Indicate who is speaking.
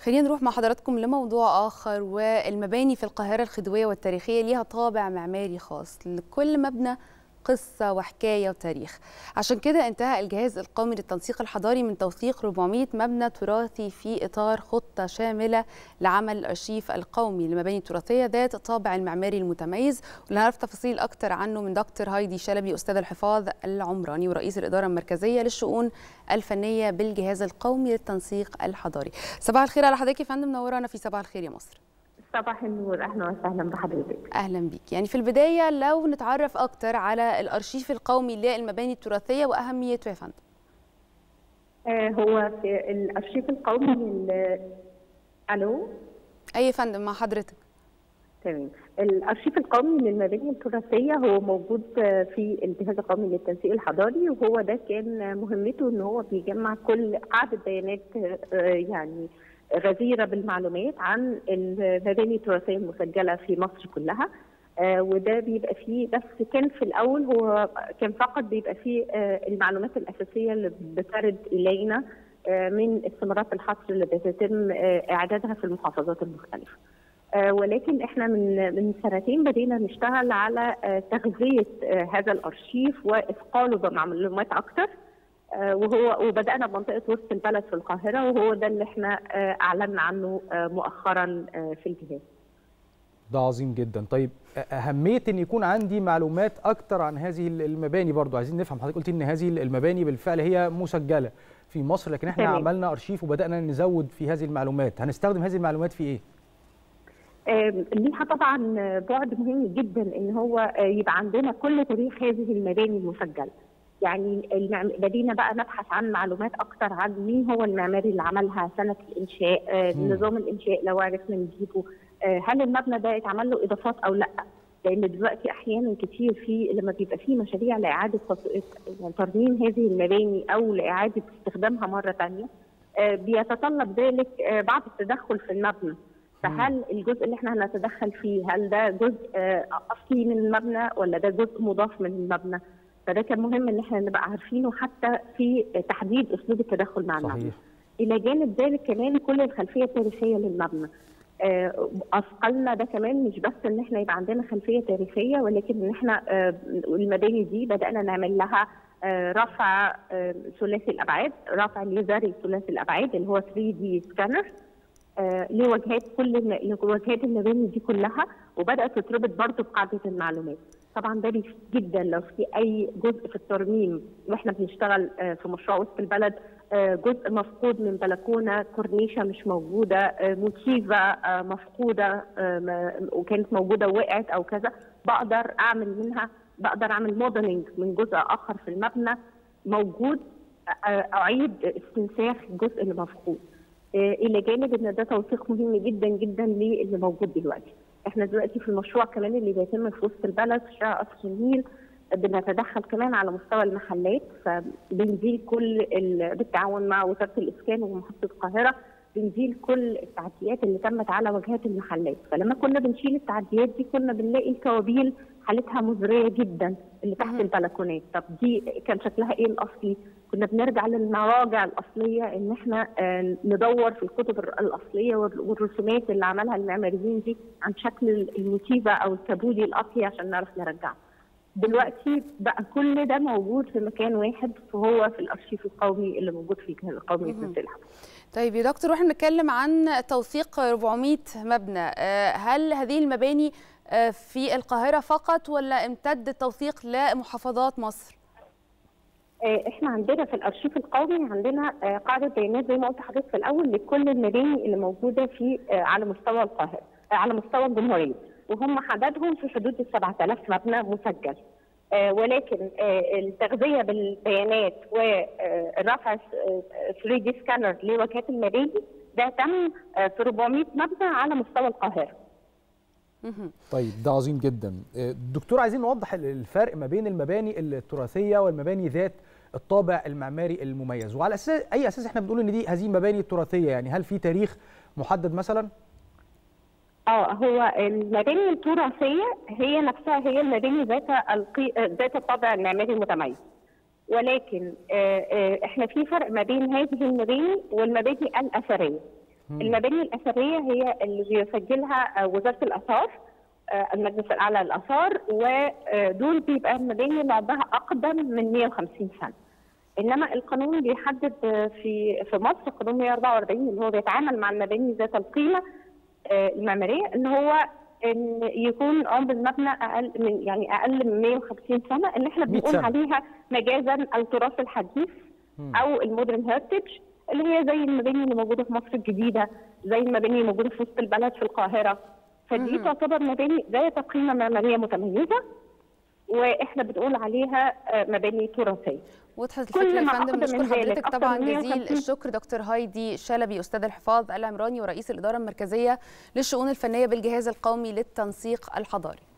Speaker 1: خلينا نروح مع حضراتكم لموضوع آخر والمباني في القاهرة الخديوية والتاريخية ليها طابع معماري خاص لكل مبنى قصة وحكاية وتاريخ عشان كده انتهى الجهاز القومي للتنسيق الحضاري من توثيق 400 مبنى تراثي في إطار خطة شاملة لعمل الأرشيف القومي للمباني التراثية ذات الطابع المعماري المتميز واللي هنعرف تفاصيل أكتر عنه من دكتور هايدي شلبي أستاذ الحفاظ العمراني ورئيس الإدارة المركزية للشؤون الفنية بالجهاز القومي للتنسيق الحضاري صباح الخير على حضرتك يا فندم منورانا في صباح الخير يا مصر
Speaker 2: صباح النور اهلا وسهلا بحضرتك
Speaker 1: اهلا بيك يعني في البدايه لو نتعرف اكتر على الارشيف القومي للمباني التراثيه واهميته يا فندم
Speaker 2: آه هو في الارشيف القومي لل الو
Speaker 1: اي فندم مع حضرتك
Speaker 2: تمام الارشيف القومي للمباني التراثيه هو موجود في الجهاز القومي للتنسيق الحضاري وهو ده كان مهمته ان هو بيجمع كل قاعده بيانات يعني غزيره بالمعلومات عن المباني التراثيه المسجله في مصر كلها آه وده بيبقى فيه بس كان في الاول هو كان فقط بيبقى فيه آه المعلومات الاساسيه اللي بترد الينا آه من استمارات الحصر اللي بتتم اعدادها في المحافظات المختلفه. ولكن احنا من من سنتين بدينا نشتغل على تغذيه هذا الارشيف واثقاله بمعلومات اكثر وهو وبدانا بمنطقه وسط البلد في القاهره وهو ده اللي احنا اعلنا عنه مؤخرا في الجهاز.
Speaker 3: ده عظيم جدا طيب اهميه ان يكون عندي معلومات اكتر عن هذه المباني برضو عايزين نفهم حضرتك قلتي ان هذه المباني بالفعل هي مسجله في مصر لكن احنا تمام. عملنا ارشيف وبدانا نزود في هذه المعلومات هنستخدم هذه المعلومات في ايه
Speaker 2: ليها طبعا بعد مهم جدا ان هو يبقى عندنا كل تاريخ هذه المباني المسجله يعني بدينا بقى نبحث عن معلومات اكتر عن مين هو المعماري اللي عملها سنه الانشاء نظام الانشاء لو عرفنا نجيبه هل المبنى ده اتعمل له اضافات او لا لان دلوقتي احيانا كتير في لما بيبقى في مشاريع لاعاده ترميم هذه المباني او لاعاده استخدامها مره ثانيه بيتطلب ذلك بعض التدخل في المبنى فهل الجزء اللي احنا هنتدخل فيه هل ده جزء اصلي من المبنى ولا ده جزء مضاف من المبنى فده كان مهم ان احنا نبقى عارفينه حتى في تحديد اسلوب التدخل مع المبنى. الى جانب ذلك كمان كل الخلفيه التاريخيه للمبنى. اثقلنا ده كمان مش بس ان احنا يبقى عندنا خلفيه تاريخيه ولكن ان احنا المباني دي بدانا نعمل لها رفع ثلاثي الابعاد، رفع ليزري ثلاثي الابعاد اللي هو 3 دي سكانر لوجهات كل لوجهات المباني دي كلها وبدات تتربط برضه بقاعده المعلومات. طبعا ده بيفيد جدا لو في اي جزء في الترميم واحنا بنشتغل في مشروع وسط البلد جزء مفقود من بلكونه كورنيشه مش موجوده موتيفا مفقوده وكانت موجوده ووقعت او كذا بقدر اعمل منها بقدر اعمل موديلنج من جزء اخر في المبنى موجود اعيد استنساخ الجزء اللي مفقود الى جانب ان ده توثيق مهم جدا جدا للي موجود دلوقتي احنا دلوقتي في المشروع كمان اللي بيتم في وسط البلد في شارع قصر النيل بنتدخل كمان على مستوى المحلات فبنزيل كل بالتعاون مع وزاره الاسكان ومحافظه القاهره بنزيل كل التعديات اللي تمت على واجهات المحلات فلما كنا بنشيل التعديات دي كنا بنلاقي الكوابيل حالتها مزريه جدا اللي تحت البلكونات طب دي كان شكلها ايه الاصلي كنا بنرجع للمراجع الاصليه ان احنا ندور في الكتب الاصليه والرسومات اللي عملها المعماريين دي عن شكل الموتيفا او الكابولي الاصلي عشان نعرف نرجعه دلوقتي بقى كل ده موجود في مكان واحد وهو في الارشيف القومي اللي موجود في الجهاز القومي للتنسيق
Speaker 1: طيب يا دكتور واحنا بنتكلم عن توثيق 400 مبنى هل هذه المباني في القاهره فقط ولا امتد التوثيق لمحافظات مصر؟
Speaker 2: احنا عندنا في الارشيف القومي عندنا قاعده بيانات زي ما قلت لحضرتك في الاول لكل المباني اللي موجوده في على مستوى القاهره على مستوى الجمهوريه وهم عددهم في حدود ال 7000 مبنى مسجل ولكن التغذيه بالبيانات ورفع 3 دي سكانر لواجهات المباني ده تم في 400 مبنى على مستوى القاهره.
Speaker 3: طيب ده عظيم جدا. دكتور عايزين نوضح الفرق ما بين المباني التراثيه والمباني ذات الطابع المعماري المميز وعلى اساس اي اساس احنا بنقول ان دي هذه مباني تراثيه يعني هل في تاريخ محدد مثلا؟
Speaker 2: اه هو المباني التراثيه هي نفسها هي المباني ذات القي... ذات الطابع المعماري المتميز ولكن آه آه احنا في فرق ما بين هذه المباني والمباني الاثريه المباني الاثريه هي اللي بيسجلها وزاره الاثار المجلس الاعلى للاثار ودول بيبقى المباني اللي عمرها اقدم من 150 سنه. انما القانون بيحدد في في مصر قانون 144 اللي هو بيتعامل مع المباني ذات القيمه المعماريه ان هو ان يكون عمر المبنى اقل من يعني اقل من 150 سنه اللي احنا بنقول
Speaker 3: سنة.
Speaker 2: عليها مجازا التراث الحديث
Speaker 3: مم.
Speaker 2: او المودرن هيرتج اللي هي زي المباني اللي موجوده في مصر الجديده زي المباني اللي موجوده في وسط البلد في القاهره فدي
Speaker 1: مهم.
Speaker 2: تعتبر مباني ذات قيمه معماريه متميزه واحنا بنقول عليها آه، مباني تراثيه
Speaker 1: وضحت
Speaker 2: كل
Speaker 1: الفكره يا
Speaker 2: ما
Speaker 1: فندم
Speaker 2: أقدم
Speaker 1: نشكر
Speaker 2: من ذلك
Speaker 1: حضرتك
Speaker 2: أكتر
Speaker 1: طبعا
Speaker 2: من
Speaker 1: جزيل
Speaker 2: 150
Speaker 1: الشكر دكتور هايدي شلبي استاذ الحفاظ العمراني ورئيس الاداره المركزيه للشؤون الفنيه بالجهاز القومي للتنسيق الحضاري